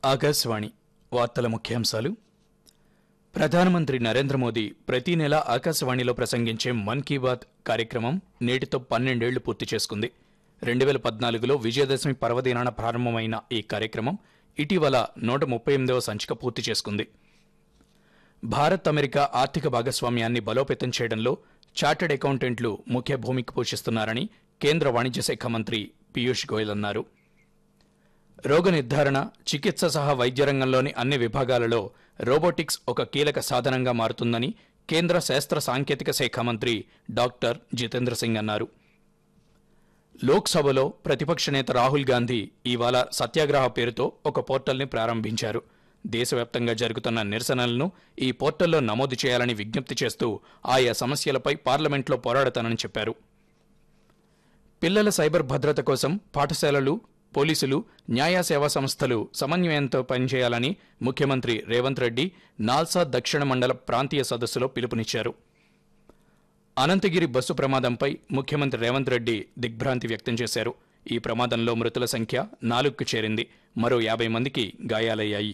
ఆకాశవాణి వార్తల ముఖ్యాంశాలు ప్రధానమంత్రి నరేంద్ర మోదీ ప్రతి నెల ఆకాశవాణిలో ప్రసంగించే మన్ కీ బాత్ కార్యక్రమం నేటితో పన్నెండేళ్లు పూర్తి చేసుకుంది రెండు వేల పద్నాలుగులో విజయదశమి పర్వదినాన ప్రారంభమైన ఈ కార్యక్రమం ఇటీవల నూట ముప్పై ఎనిమిదవ సంచిక పూర్తి చేసుకుంది భారత్ అమెరికా ఆర్థిక భాగస్వామ్యాన్ని బలోపేతం చేయడంలో చార్టెడ్ అకౌంటెంట్లు ముఖ్య భూమిక పోషిస్తున్నారని కేంద్ర వాణిజ్య శాఖ మంత్రి పీయూష్ గోయల్ అన్నారు రోగ నిర్ధారణ చికిత్స సహా వైద్య రంగంలోని అన్ని విభాగాలలో రోబోటిక్స్ ఒక కీలక సాధనంగా మారుతుందని కేంద్ర శాస్త్ర సాంకేతిక శాఖ మంత్రి డాక్టర్ జితేంద్ర సింగ్ అన్నారు లోక్సభలో ప్రతిపక్ష నేత రాహుల్ గాంధీ ఇవాళ సత్యాగ్రహ పేరుతో ఒక పోర్టల్ని ప్రారంభించారు దేశవ్యాప్తంగా జరుగుతున్న నిరసనలను ఈ పోర్టల్లో నమోదు చేయాలని విజ్ఞప్తి చేస్తూ ఆయా సమస్యలపై పార్లమెంట్లో పోరాడతానని చెప్పారు పిల్లల సైబర్ భద్రత కోసం పాఠశాలలు పోలీసులు న్యాయ సేవా సంస్థలు సమన్వయంతో పనిచేయాలని ముఖ్యమంత్రి రేవంత్ రెడ్డి నాల్సా దక్షిణ మండల ప్రాంతీయ సదస్సులో పిలుపునిచ్చారు అనంతగిరి బస్సు ప్రమాదంపై ముఖ్యమంత్రి రేవంత్ రెడ్డి దిగ్భ్రాంతి వ్యక్తం చేశారు ఈ ప్రమాదంలో మృతుల సంఖ్య నాలుగుకు చేరింది మరో యాభై మందికి గాయాలయ్యాయి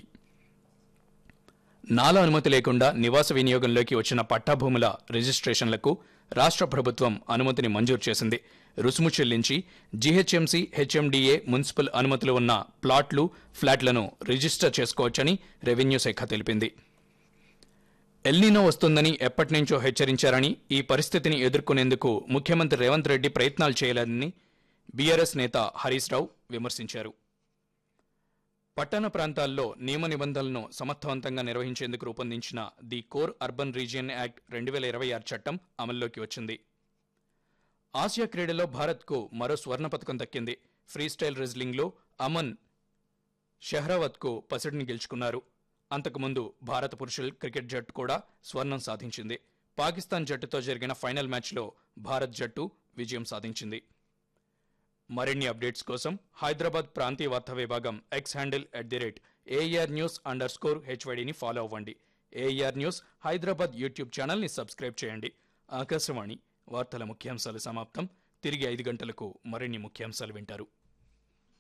నాల అనుమతి లేకుండా నివాస వినియోగంలోకి వచ్చిన పట్టాభూముల రిజిస్ట్రేషన్లకు రాష్ట్ర ప్రభుత్వం అనుమతిని మంజూరు చేసింది రుసుము చెల్లించి జీహెచ్ఎంసీ హెచ్ఎండిఏ మున్సిపల్ అనుమతులు ఉన్న ప్లాట్లు ఫ్లాట్లను రిజిస్టర్ చేసుకోవచ్చని రెవెన్యూ శాఖ తెలిపింది ఎల్నీనో వస్తుందని ఎప్పటినుంచో హెచ్చరించారని ఈ పరిస్థితిని ఎదుర్కొనేందుకు ముఖ్యమంత్రి రేవంత్ రెడ్డి ప్రయత్నాలు చేయలేదని బీఆర్ఎస్ నేత హరీష్ రావు విమర్శించారు పట్టణ ప్రాంతాల్లో నియమ నిబంధనలను సమర్థవంతంగా నిర్వహించేందుకు రూపొందించిన the core urban region act రెండు వేల ఇరవై ఆరు చట్టం అమల్లోకి వచ్చింది ఆసియా క్రీడలో భారత్కు మరో స్వర్ణ పథకం దక్కింది ఫ్రీస్టైల్ రెజ్లింగ్లో అమన్ షెహ్రావత్కు పసిడిని గెలుచుకున్నారు అంతకుముందు భారత పురుషుల క్రికెట్ జట్టు కూడా స్వర్ణం సాధించింది పాకిస్తాన్ జట్టుతో జరిగిన ఫైనల్ మ్యాచ్లో భారత్ జట్టు విజయం సాధించింది మరిన్ని అప్డేట్స్ కోసం హైదరాబాద్ ప్రాంతీయ వార్తా విభాగం X handle at the rate AIR news underscore హెచ్వైడిని ఫాలో అవ్వండి ఏఆర్ న్యూస్ హైదరాబాద్ యూట్యూబ్ ఛానల్ని సబ్స్క్రైబ్ చేయండి ఆకాశవాణి వార్తల ముఖ్యాంశాలు సమాప్తం తిరిగి ఐదు గంటలకు మరిన్ని ముఖ్యాంశాలు వింటారు